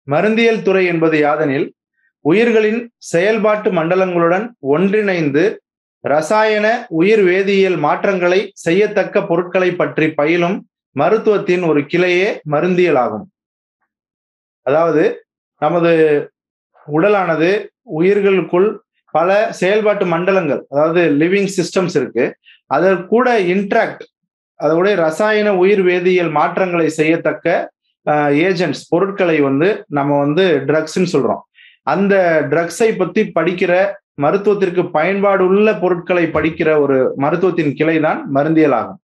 மருந்தியல் துறை என்பது யாதெனில் உயிர்களின் செயல்பாட்டு மண்டலங்களுடன் ஒன்றிணைந்து ரசாயன உயிர் வேதியியல் மாற்றங்களை செய்யத்தக்க பொருட்களை பற்றி பயிலும் மருத்துவத்தின் ஒரு கிளையே மருந்தியல் ஆகும் அதாவது நமது உடலானது உயிர்களுக்குள் பல செயல்பாட்டு மண்டலங்கள் அதாவது லிவிங் சிஸ்டம்ஸ் இருக்கு அதற்கு கூட இன்ட்ராக்ட் அதோடைய ரசாயன உயிர் வேதியியல் மாற்றங்களை செய்யத்தக்க ஏஜென்ட்ஸ் பொருட்களை வந்து நம்ம வந்து ட்ரக்ஸ்ன்னு சொல்றோம் அந்த ட்ரக்ஸை பத்தி படிக்கிற மருத்துவத்திற்கு பயன்பாடு உள்ள பொருட்களை படிக்கிற ஒரு மருத்துவத்தின் கிளை தான் மருந்தியல் ஆகும்